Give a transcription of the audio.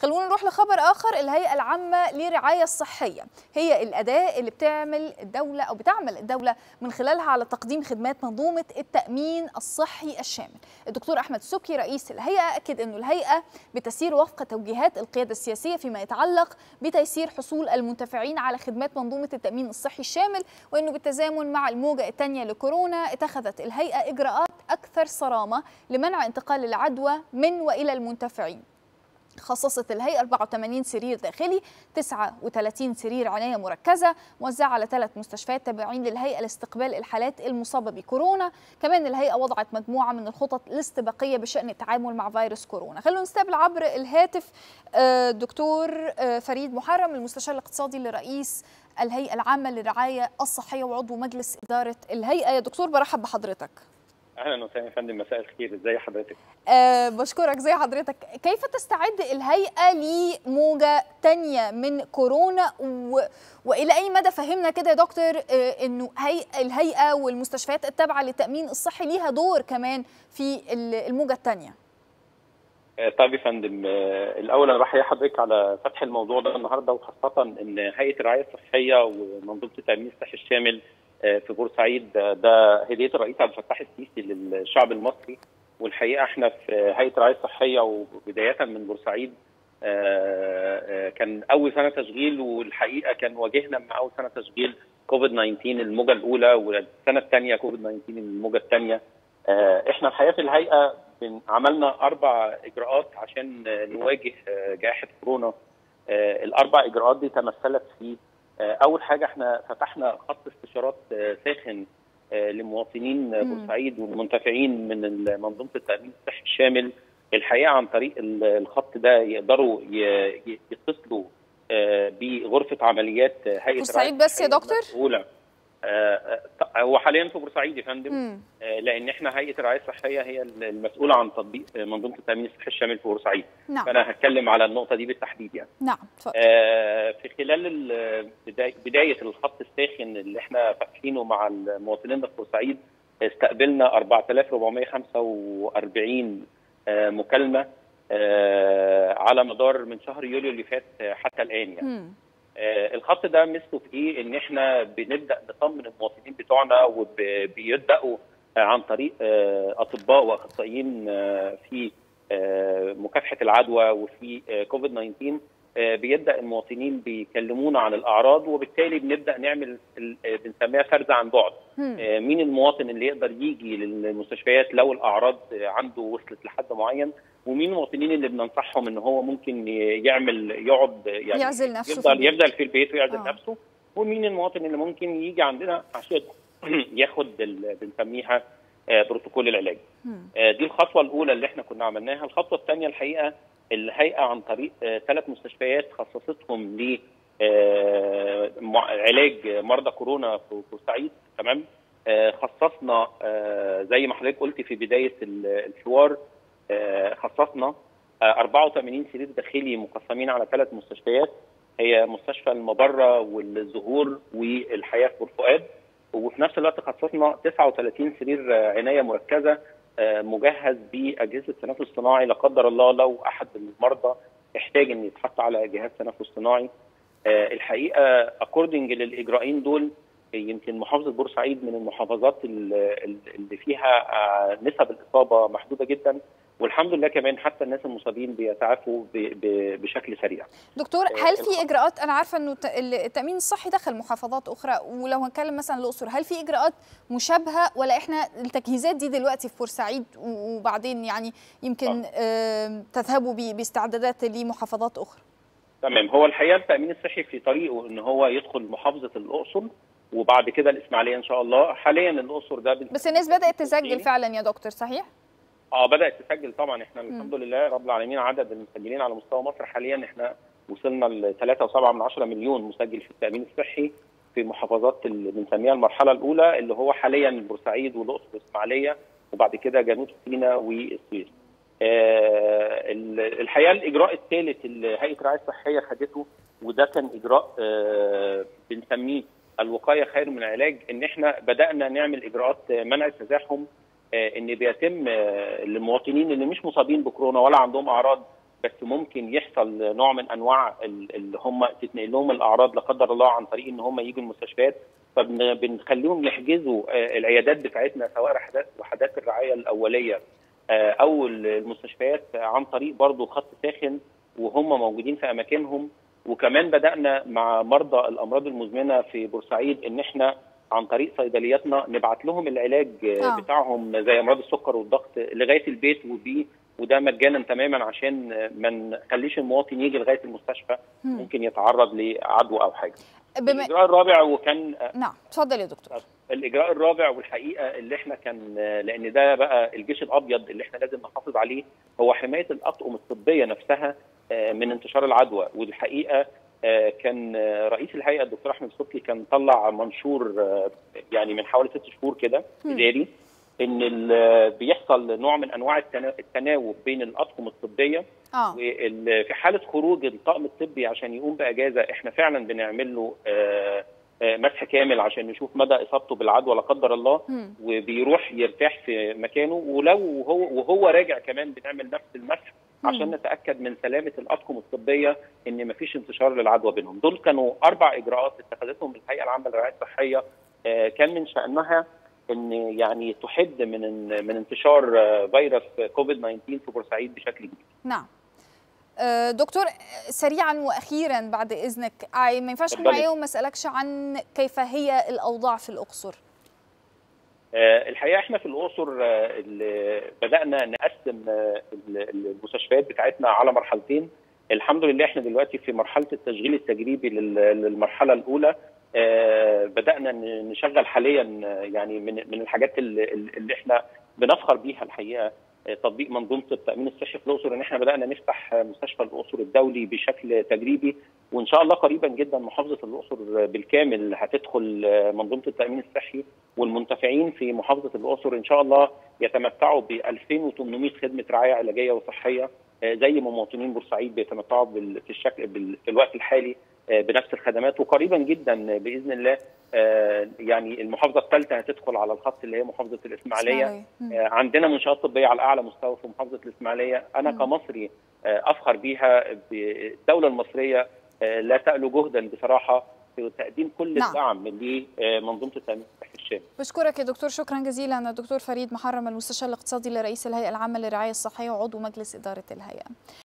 خلونا نروح لخبر آخر الهيئة العامة للرعاية الصحية هي الأداة اللي بتعمل الدولة أو بتعمل الدولة من خلالها على تقديم خدمات منظومة التأمين الصحي الشامل الدكتور أحمد سكي رئيس الهيئة أكد أن الهيئة بتسير وفق توجيهات القيادة السياسية فيما يتعلق بتيسير حصول المنتفعين على خدمات منظومة التأمين الصحي الشامل وأنه بالتزامن مع الموجة الثانية لكورونا اتخذت الهيئة إجراءات أكثر صرامة لمنع انتقال العدوى من وإلى المنتفعين خصصت الهيئة 84 سرير داخلي 39 سرير عناية مركزة موزعة على ثلاث مستشفيات تابعين للهيئة لاستقبال الحالات المصابة بكورونا كمان الهيئة وضعت مجموعة من الخطط الاستباقية بشأن التعامل مع فيروس كورونا خلونا نستقبل عبر الهاتف دكتور فريد محرم المستشار الاقتصادي لرئيس الهيئة العامة للرعاية الصحية وعضو مجلس إدارة الهيئة يا دكتور برحب بحضرتك اهلا وسهلا يا فندم مساء الخير ازي حضرتك أه بشكرك زي حضرتك كيف تستعد الهيئه لموجه تانية من كورونا و... والى اي مدى فهمنا كده يا دكتور أه انه هي... الهيئه والمستشفيات التابعه للتامين الصحي ليها دور كمان في الموجه الثانيه أه طيب يا فندم الاول انا بحيي حضرتك على فتح الموضوع ده النهارده وخاصه ان هيئه الرعايه الصحيه ومنظومه التامين الصحي الشامل في بورسعيد ده هديه الرئيس عبد الفتاح السيسي للشعب المصري والحقيقه احنا في هيئه الرعايه الصحيه وبدايه من بورسعيد كان اول سنه تشغيل والحقيقه كان واجهنا مع اول سنه تشغيل كوفيد 19 الموجه الاولى والسنه الثانيه كوفيد 19 الموجه الثانيه احنا الحقيقه في الهيئه عملنا اربع اجراءات عشان نواجه جائحه كورونا الاربع اجراءات دي تمثلت في اول حاجه احنا فتحنا خط استشارات ساخن لمواطنين بورسعيد والمنتفعين من منظومه التامين الصحي الشامل الحقيقه عن طريق الخط ده يقدروا يتصلوا بغرفه عمليات هيئه بورسعيد بس يا دكتور؟ اولى هو حاليا في بورسعيد يا فندم لان احنا هيئه الرعايه الصحيه هي المسؤوله عن تطبيق منظومه التامين الصحي الشامل في بورسعيد نعم. فانا هتكلم على النقطه دي بالتحديد يعني نعم آه في خلال بدايه الخط الساخن اللي احنا فاتحينه مع المواطنين في بورسعيد استقبلنا 4440 آه مكالمه آه على مدار من شهر يوليو اللي فات حتى الان يعني مم. آه الخط ده ميزته في ايه؟ ان احنا بنبدا نطمن المواطنين بتوعنا وبيبداوا عن طريق آه اطباء واخصائيين آه في مكافحه العدوى وفي كوفيد 19 بيبدا المواطنين بيكلمونا عن الاعراض وبالتالي بنبدا نعمل بنسميها فرز عن بعد مين المواطن اللي يقدر يجي للمستشفيات لو الاعراض عنده وصلت لحد معين ومين المواطنين اللي بننصحهم ان هو ممكن يعمل يقعد يعني يعزل نفسه يفضل يفضل في البيت ويعزل آه. نفسه ومين المواطن اللي ممكن يجي عندنا عشان ياخد بنسميها بروتوكول العلاج دي الخطوه الاولى اللي احنا كنا عملناها الخطوه الثانيه الحقيقه الهيئه عن طريق ثلاث مستشفيات خصصتهم ل علاج مرضى كورونا في بورسعيد تمام خصصنا زي ما حضرتك قلت في بدايه الحوار خصصنا 84 سرير داخلي مقسمين على ثلاث مستشفيات هي مستشفى المبره والزهور والحياه في بورفؤاد وفي نفس الوقت خصصنا 39 سرير عنايه مركزه مجهز باجهزه تنفس صناعي لا قدر الله لو احد المرضى احتاج ان يتحط على جهاز تنفس صناعي الحقيقه اكوردنج للاجراءين دول يمكن محافظه بورسعيد من المحافظات اللي فيها نسب الاصابه محدوده جدا والحمد لله كمان حتى الناس المصابين بيتعافوا بشكل سريع. دكتور هل في اجراءات انا عارفه انه التامين الصحي دخل محافظات اخرى ولو هنتكلم مثلا الاقصر هل في اجراءات مشابهه ولا احنا التجهيزات دي دلوقتي في بورسعيد وبعدين يعني يمكن آه. تذهبوا باستعدادات لمحافظات اخرى؟ تمام هو الحقيقه التامين الصحي في طريقه ان هو يدخل محافظه الاقصر وبعد كده الاسماعيليه ان شاء الله حاليا الاقصر ده بس الناس بدات تسجل فعلا يا دكتور صحيح؟ اه بدات تسجل طبعا احنا الحمد لله رب العالمين عدد المسجلين على مستوى مصر حاليا احنا وصلنا ل 3.7 مليون مسجل في التامين الصحي في محافظات اللي بنسميها المرحله الاولى اللي هو حاليا بورسعيد والاقصر والاسماعيليه وبعد كده جنوب سيناء والسويس. آه الحقيقه الاجراء الثالث اللي هيئه الرعايه الصحيه خدته وده كان اجراء آه بنسميه الوقايه خير من العلاج ان احنا بدانا نعمل اجراءات منع التزاحم ان بيتم للمواطنين اللي مش مصابين بكورونا ولا عندهم اعراض بس ممكن يحصل نوع من انواع اللي هم تتنقل لهم الاعراض لا قدر الله عن طريق ان هم يجوا المستشفيات فبنخليهم يحجزوا العيادات بتاعتنا سواء وحدات الرعايه الاوليه او المستشفيات عن طريق برضه خط ساخن وهم موجودين في اماكنهم وكمان بدانا مع مرضى الامراض المزمنه في بورسعيد ان احنا عن طريق صيدلياتنا نبعت لهم العلاج آه. بتاعهم زي امراض السكر والضغط لغايه البيت وبي وده مجانا تماما عشان ما نخليش المواطن يجي لغايه المستشفى مم. ممكن يتعرض لعدوى او حاجه. بم... الاجراء الرابع وكان نعم اتفضل يا دكتور. الاجراء الرابع والحقيقه اللي احنا كان لان ده بقى الجيش الابيض اللي احنا لازم نحافظ عليه هو حمايه الاطقم الطبيه نفسها من انتشار العدوى والحقيقه كان رئيس الهيئه الدكتور احمد صبحي كان طلع منشور يعني من حوالي ست شهور كده اداري ان بيحصل نوع من انواع التناوب بين الاطقم الطبيه اه وفي حاله خروج الطاقم الطبي عشان يقوم باجازه احنا فعلا بنعمل له مسح كامل عشان نشوف مدى اصابته بالعدوى لا قدر الله مم. وبيروح يرتاح في مكانه ولو هو وهو راجع كمان بنعمل نفس المسح عشان مم. نتاكد من سلامه الاطقم الطبيه ان مفيش انتشار للعدوى بينهم دول كانوا اربع اجراءات اتخذتهم الهيئه العامه للرعايه الصحيه كان من شانها ان يعني تحد من من انتشار فيروس كوفيد 19 في بورسعيد بشكل كبير. نعم. دكتور سريعا واخيرا بعد اذنك ما ينفعش معايا وما اسالكش عن كيف هي الاوضاع في الاقصر. الحقيقه احنا في الاقصر بدانا نقسم المستشفيات بتاعتنا على مرحلتين الحمد لله احنا دلوقتي في مرحله التشغيل التجريبي للمرحله الاولى بدانا نشغل حاليا يعني من من الحاجات اللي, اللي احنا بنفخر بيها الحقيقه تطبيق منظومه التامين الصحي في الاقصر ان احنا بدانا نفتح مستشفى الاقصر الدولي بشكل تجريبي وان شاء الله قريبا جدا محافظه الاقصر بالكامل هتدخل منظومه التامين الصحي والمنتفعين في محافظه الاقصر ان شاء الله يتمتعوا ب 2800 خدمه رعايه علاجيه وصحيه زي ما مواطنين بورسعيد بيتمتعوا في الشكل في الوقت الحالي بنفس الخدمات وقريبا جدا باذن الله يعني المحافظه الثالثه هتدخل على الخط اللي هي محافظه الاسماعيليه عندنا منشات طبيه على اعلى مستوى في محافظه الاسماعيليه انا مم. كمصري افخر بيها الدوله المصريه لا تألو جهدا بصراحه في تقديم كل نعم. الدعم لمنظومه التامين الصحي الشامل بشكرك يا دكتور شكرا جزيلا الدكتور فريد محرم المستشار الاقتصادي لرئيس الهيئه العامه للرعايه الصحيه وعضو مجلس اداره الهيئه